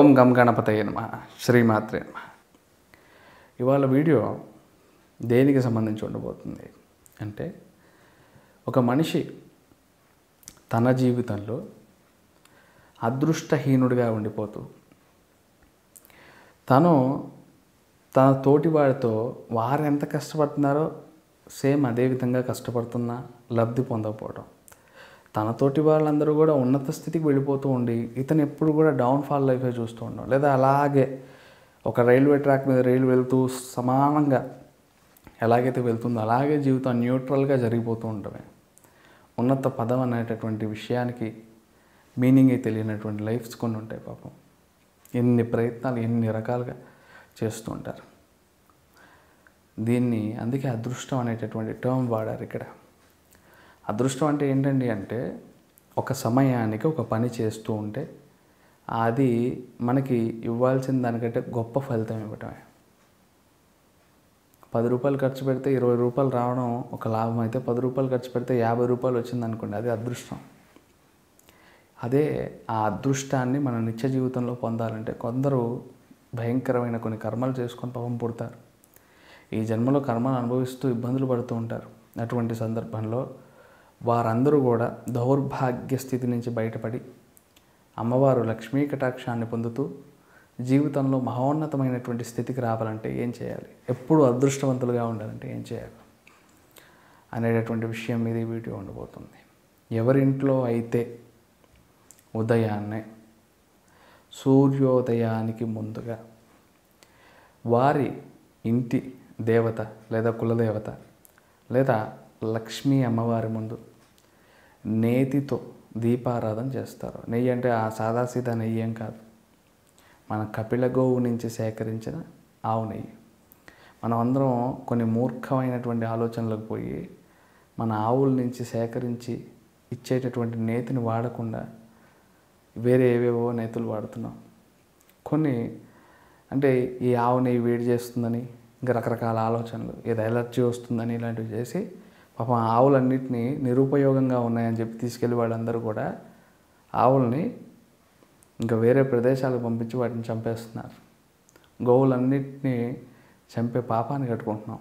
ఓం గం గణపతయ నమ శ్రీమాత్రే నమ ఇవాళ వీడియో దేనికి సంబంధించి ఉండబోతుంది అంటే ఒక మనిషి తన జీవితంలో అదృష్టహీనుడిగా ఉండిపోతూ తను తన తోటి వారితో వారు ఎంత కష్టపడుతున్నారో సేమ్ అదే విధంగా కష్టపడుతున్నా లబ్ధి పొందకపోవడం తనతోటి వాళ్ళందరూ కూడా ఉన్నత స్థితికి వెళ్ళిపోతూ ఉండి ఇతను ఎప్పుడు కూడా డౌన్ఫాల్ లైఫే చూస్తూ ఉండడం లేదా అలాగే ఒక రైల్వే ట్రాక్ మీద రైలు వెళ్తూ సమానంగా ఎలాగైతే వెళ్తుందో అలాగే జీవితం న్యూట్రల్గా జరిగిపోతూ ఉండడమే ఉన్నత పదం అనేటటువంటి విషయానికి మీనింగే తెలియనటువంటి లైఫ్స్ కొన్ని ఉంటాయి పాపం ఎన్ని ప్రయత్నాలు ఎన్ని రకాలుగా చేస్తూ ఉంటారు దీన్ని అందుకే అదృష్టం అనేటటువంటి టర్మ్ వాడారు ఇక్కడ అదృష్టం అంటే ఏంటండి అంటే ఒక సమయానికి ఒక పని చేస్తూ ఉంటే అది మనకి ఇవ్వాల్సిన దానికంటే గొప్ప ఫలితం ఇవ్వటమే పది రూపాయలు ఖర్చు పెడితే ఇరవై రూపాయలు రావడం ఒక లాభం అయితే పది రూపాయలు ఖర్చు పెడితే యాభై రూపాయలు వచ్చింది అనుకోండి అది అదృష్టం అదే ఆ అదృష్టాన్ని మన నిత్య జీవితంలో పొందాలంటే కొందరు భయంకరమైన కొన్ని కర్మలు చేసుకొని పాపం పుడతారు ఈ జన్మలో కర్మను అనుభవిస్తూ ఇబ్బందులు పడుతూ ఉంటారు అటువంటి సందర్భంలో వారందరూ కూడా దౌర్భాగ్య స్థితి నుంచి బయటపడి అమ్మవారు లక్ష్మీ కటాక్షాన్ని పొందుతూ జీవితంలో మహోన్నతమైనటువంటి స్థితికి రావాలంటే ఏం చేయాలి ఎప్పుడు అదృష్టవంతులుగా ఉండాలంటే ఏం చేయాలి అనేటటువంటి విషయం మీద ఈ వీడియో ఉండబోతుంది ఎవరింట్లో అయితే ఉదయాన్నే సూర్యోదయానికి ముందుగా వారి ఇంటి దేవత లేదా కులదేవత లేదా లక్ష్మీ అమ్మవారి ముందు నేతితో దీపారాధన చేస్తారు నెయ్యి అంటే ఆ సాదాసీదా నెయ్యి ఏం కాదు మన కపిల గోవు నుంచి సేకరించిన ఆవు నెయ్యి మనం అందరం కొన్ని మూర్ఖమైనటువంటి ఆలోచనలకు పోయి మన ఆవుల నుంచి సేకరించి ఇచ్చేటటువంటి నేతిని వాడకుండా వేరే ఏవేవో నేతులు వాడుతున్నాం కొన్ని అంటే ఈ ఆవు నెయ్యి వేడి చేస్తుందని ఇంకా రకరకాల ఆలోచనలు ఏదో ఎలర్జీ వస్తుందని ఇలాంటివి చేసి పాపం ఆవులన్నింటినీ నిరుపయోగంగా ఉన్నాయని చెప్పి తీసుకెళ్ళి వాళ్ళందరూ కూడా ఆవుల్ని ఇంకా వేరే ప్రదేశాలకు పంపించి వాటిని చంపేస్తున్నారు గోవులన్నింటినీ చంపే పాపాన్ని కట్టుకుంటున్నాం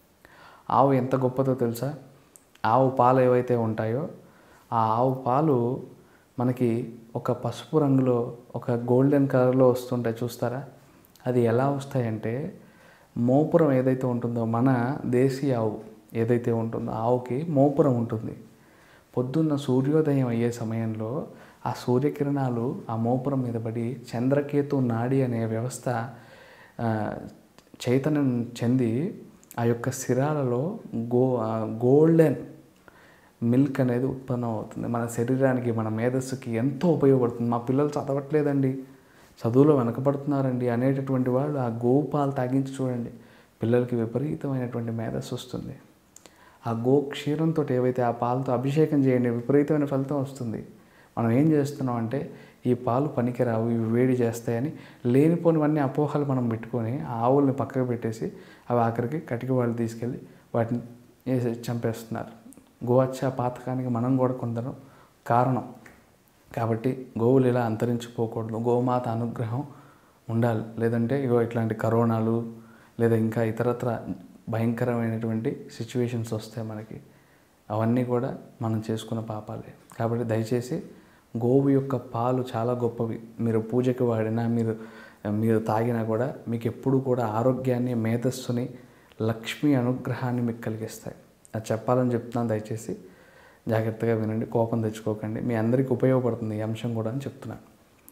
ఆవు ఎంత గొప్పదో తెలుసా ఆవు పాలు ఏవైతే ఉంటాయో ఆ ఆవు పాలు మనకి ఒక పసుపు రంగులో ఒక గోల్డెన్ కలర్లో వస్తుంటాయి చూస్తారా అది ఎలా వస్తాయంటే మోపురం ఏదైతే ఉంటుందో మన దేశీయ ఆవు ఏదైతే ఉంటుందో ఆవుకి మోపురం ఉంటుంది పొద్దున్న సూర్యోదయం అయ్యే సమయంలో ఆ సూర్యకిరణాలు ఆ మోపురం మీద పడి చంద్రకేతు నాడి అనే వ్యవస్థ ఆ, చైతన్యం చెంది ఆ యొక్క శిరాలలో గో ఆ, గోల్డెన్ మిల్క్ అనేది ఉత్పన్నం అవుతుంది మన శరీరానికి మన మేధస్సుకి ఎంతో ఉపయోగపడుతుంది మా పిల్లలు చదవట్లేదండి చదువులో వెనకబడుతున్నారండి అనేటటువంటి వాళ్ళు ఆ గోవు పాలు తాగించి చూడండి పిల్లలకి విపరీతమైనటువంటి మేధస్సు వస్తుంది ఆ గో క్షీరంతో ఏవైతే ఆ పాలతో అభిషేకం చేయండి విపరీతమైన ఫలితం వస్తుంది మనం ఏం చేస్తున్నాం అంటే ఈ పాలు పనికిరావు ఇవి వేడి చేస్తాయని లేనిపోనివన్నీ అపోహలు మనం పెట్టుకొని ఆ ఆవుల్ని పక్కకు పెట్టేసి అవి ఆఖరికి కటిక వాళ్ళు తీసుకెళ్ళి వాటిని వేసి చంపేస్తున్నారు గోహత్య పాతకానికి మనం కూడా కొందరం కారణం కాబట్టి గోవులు ఇలా అంతరించిపోకూడదు గోమాత అనుగ్రహం ఉండాలి లేదంటే ఇగో ఇట్లాంటి కరోనాలు లేదా ఇంకా ఇతరత్ర భయంకరమైనటువంటి సిచ్యువేషన్స్ వస్తాయి మనకి అవన్నీ కూడా మనం చేసుకున్న పాపాలే కాబట్టి దయచేసి గోవు యొక్క పాలు చాలా గొప్పవి మీరు పూజకి వాడినా మీరు మీరు తాగినా కూడా మీకు ఎప్పుడు కూడా ఆరోగ్యాన్ని మేధస్సుని లక్ష్మీ అనుగ్రహాన్ని మీకు కలిగిస్తాయి అది చెప్పాలని చెప్తున్నాను దయచేసి జాగ్రత్తగా వినండి కోపం తెచ్చుకోకండి మీ అందరికీ ఉపయోగపడుతుంది ఈ అంశం కూడా అని చెప్తున్నాను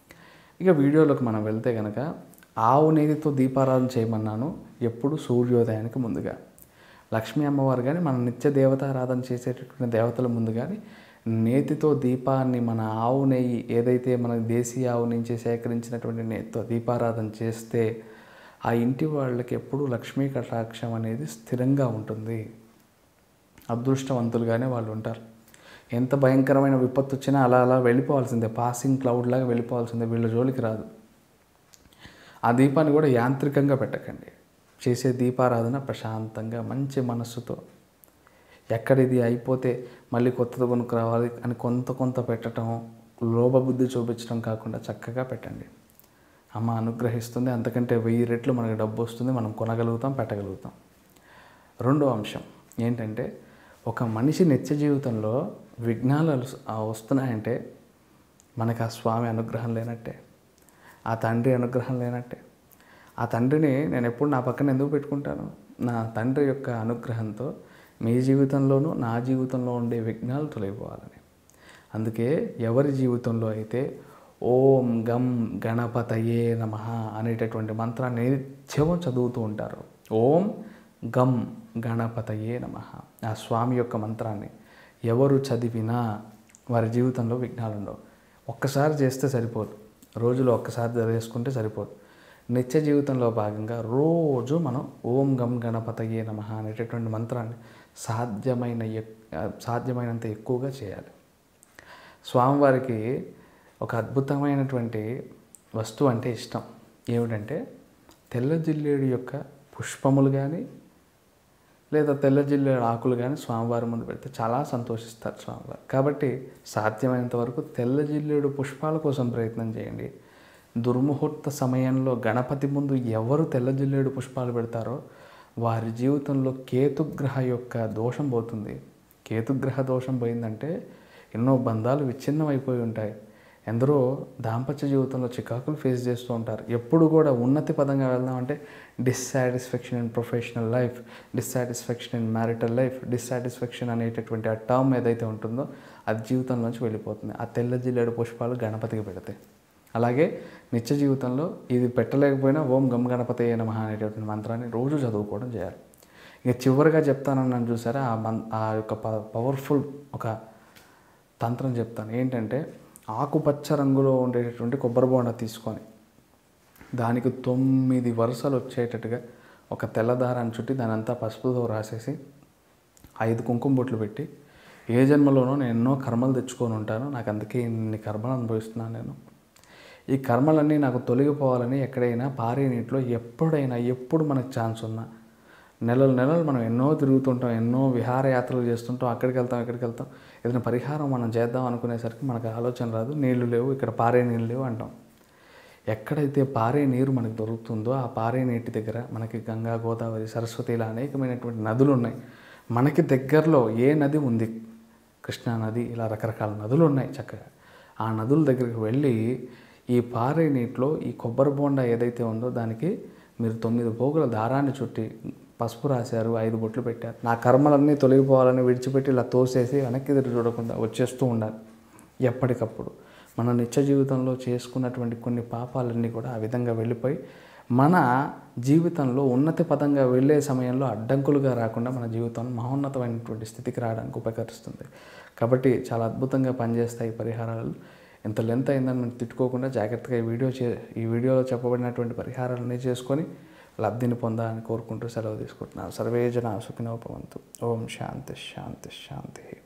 ఇక వీడియోలోకి మనం వెళ్తే కనుక ఆవు నేతితో దీపారాధన చేయమన్నాను ఎప్పుడు సూర్యోదయానికి ముందుగా లక్ష్మీ అమ్మవారు కానీ మన నిత్య దేవతారాధన చేసేటటువంటి దేవతల ముందు కానీ నేతితో దీపాన్ని మన ఆవు నెయ్యి ఏదైతే మన దేశీయ ఆవు నుంచి సేకరించినటువంటి నేతితో దీపారాధన చేస్తే ఆ ఇంటి వాళ్ళకి ఎప్పుడూ లక్ష్మీ కటాక్షం అనేది స్థిరంగా ఉంటుంది అదృష్టవంతులుగానే వాళ్ళు ఉంటారు ఎంత భయంకరమైన విపత్తు వచ్చినా అలా అలా వెళ్ళిపోవాల్సిందే పాసింగ్ క్లౌడ్ లాగా వెళ్ళిపోవాల్సిందే వీళ్ళ జోలికి రాదు ఆ దీపాన్ని కూడా యాంత్రికంగా పెట్టకండి చేసే దీపారాధన ప్రశాంతంగా మంచి మనస్సుతో ఎక్కడ ఇది అయిపోతే మళ్ళీ కొత్తది కొనుక్కు రావాలి అని కొంత కొంత పెట్టడం లోపబుద్ధి చూపించడం కాకుండా చక్కగా పెట్టండి అమ్మ అనుగ్రహిస్తుంది అంతకంటే వెయ్యి రెట్లు మనకి డబ్బు వస్తుంది మనం కొనగలుగుతాం పెట్టగలుగుతాం రెండో అంశం ఏంటంటే ఒక మనిషి నిత్య జీవితంలో విఘ్నాలు అలస్- ఆ వస్తున్నాయంటే మనకు ఆ స్వామి అనుగ్రహం లేనట్టే ఆ తండ్రి అనుగ్రహం లేనట్టే ఆ తండ్రిని నేను ఎప్పుడు నా పక్కన ఎందుకు పెట్టుకుంటాను నా తండ్రి యొక్క అనుగ్రహంతో మీ జీవితంలోనూ నా జీవితంలో ఉండే విఘ్నాలు తొలగిపోవాలని అందుకే ఎవరి జీవితంలో అయితే ఓం గం గణపతయే నమ అనేటటువంటి మంత్రాన్ని నిత్యం చదువుతూ ఉంటారు ఓం గం గణపతయే నమ ఆ స్వామి యొక్క మంత్రాన్ని ఎవరు చదివినా వారి జీవితంలో విఘ్నాలు ఉండవు ఒక్కసారి చేస్తే సరిపోదు రోజులో ఒక్కసారి చదివేసుకుంటే సరిపోదు నిత్య జీవితంలో భాగంగా రోజు మనం ఓం గం గణపతయే నమ అనేటటువంటి మంత్రాన్ని సాధ్యమైన ఎక్- సాధ్యమైనంత ఎక్కువగా చేయాలి స్వామివారికి ఒక అద్భుతమైనటువంటి వస్తువు అంటే ఇష్టం ఏమిటంటే తెల్ల జిల్లేడు యొక్క పుష్పములు కానీ లేదా తెల్ల జిల్లేడు ఆకులు కానీ స్వామివారి ముందు పెడితే చాలా సంతోషిస్తారు స్వామివారు కాబట్టి సాధ్యమైనంత వరకు తెల్ల జిల్లేడు పుష్పాల కోసం ప్రయత్నం చేయండి దుర్ముహూర్త సమయంలో గణపతి ముందు ఎవరు తెల్ల జిల్లేడు పుష్పాలు పెడతారో వారి జీవితంలో కేతుగ్రహ యొక్క దోషం పోతుంది కేతుగ్రహ దోషం పోయిందంటే ఎన్నో బంధాలు విచ్ఛిన్నమైపోయి ఉంటాయి ఎందరో దాంపత్య జీవితంలో చికాకులు ఫేస్ చేస్తూ ఉంటారు ఎప్పుడు కూడా ఉన్నతి పదంగా వెళ్దామంటే dissatisfaction in professional life dissatisfaction in marital life dissatisfaction అనేటటువంటి ఆ టర్మ్ ఏదైతే ఉంటుందో అది జీవితంలోంచి వెళ్ళిపోతుంది ఆ తెల్ల జిల్లేడు పుష్పాలు గణపతికి పెడతాయి అలాగే నిత్య జీవితంలో ఇది పెట్టలేకపోయినా ఓం గం గణపతి నమః అనేటటువంటి మంత్రాన్ని రోజు చదువుకోవడం చేయాలి ఇక చివరిగా చెప్తానన్నాను చూసారా ఆ మన్ ఆ యొక్క ప- పవర్ఫుల్ ఒక తంత్రం చెప్తాను ఏంటంటే ఆకుపచ్చ రంగులో ఉండేటటువంటి కొబ్బరి బోండ తీసుకొని దానికి తొమ్మిది వరుసలు వచ్చేటట్టుగా ఒక తెల్ల దారాన్ని చుట్టి దాని అంతా పసుపుతో రాసేసి ఐదు కుంకుమ బొట్లు పెట్టి ఏ జన్మలోనో నేను ఎన్నో కర్మలు తెచ్చుకొని ఉంటాను నాకు అందుకే ఇన్ని కర్మలు అనుభవిస్తున్నాను నేను ఈ కర్మలన్నీ నాకు తొలగిపోవాలని ఎక్కడైనా పారే నీటిలో ఎప్పుడైనా ఎప్పుడు మనకు ఛాన్స్ ఉన్నా నెలలు నెలలు మనం ఎన్నో తిరుగుతుంటాం ఎన్నో విహారయాత్రలు చేస్తుంటాం అక్కడికి వెళ్తాం ఇక్కడికి వెళ్తాం ఏదైనా పరిహారం మనం చేద్దాం అనుకునేసరికి మనకు ఆలోచన రాదు నీళ్లు లేవు ఇక్కడ పారే నీళ్ళు లేవు అంటాం ఎక్కడైతే పారే నీరు మనకు దొరుకుతుందో ఆ పారే నీటి దగ్గర మనకి గంగా గోదావరి సరస్వతి ఇలా అనేకమైనటువంటి నదులు ఉన్నాయి మనకి దగ్గరలో ఏ నది ఉంది కృష్ణా నది ఇలా రకరకాల నదులు ఉన్నాయి చక్కగా ఆ నదుల దగ్గరికి వెళ్ళి ఈ పారే నీటిలో ఈ కొబ్బరి బోండా ఏదైతే ఉందో దానికి మీరు తొమ్మిది పోగుల దారాన్ని చుట్టి పసుపు రాశారు ఐదు బొట్లు పెట్టారు నా కర్మలన్నీ తొలగిపోవాలని విడిచిపెట్టి ఇలా తోసేసి వెనక్కి తిరిగి చూడకుండా వచ్చేస్తూ ఉండాలి ఎప్పటికప్పుడు మన నిత్య జీవితంలో చేసుకున్నటువంటి కొన్ని పాపాలన్నీ కూడా ఆ విధంగా వెళ్ళిపోయి మన జీవితంలో ఉన్నతి పదంగా వెళ్ళే సమయంలో అడ్డంకులుగా రాకుండా మన జీవితం మహోన్నతమైనటువంటి స్థితికి రావడానికి ఉపకరిస్తుంది కాబట్టి చాలా అద్భుతంగా పనిచేస్తాయి ఈ పరిహారాలు ఇంత లెంత్ అయిందని మనం తిట్టుకోకుండా జాగ్రత్తగా ఈ వీడియో చే ఈ వీడియోలో చెప్పబడినటువంటి పరిహారాలన్నీ చేసుకొని లబ్ధిని పొందాలని కోరుకుంటూ సెలవు తీసుకుంటున్నాను సర్వే జన సుఖినోపవంతు ఓం శాంతి శాంతి శాంతి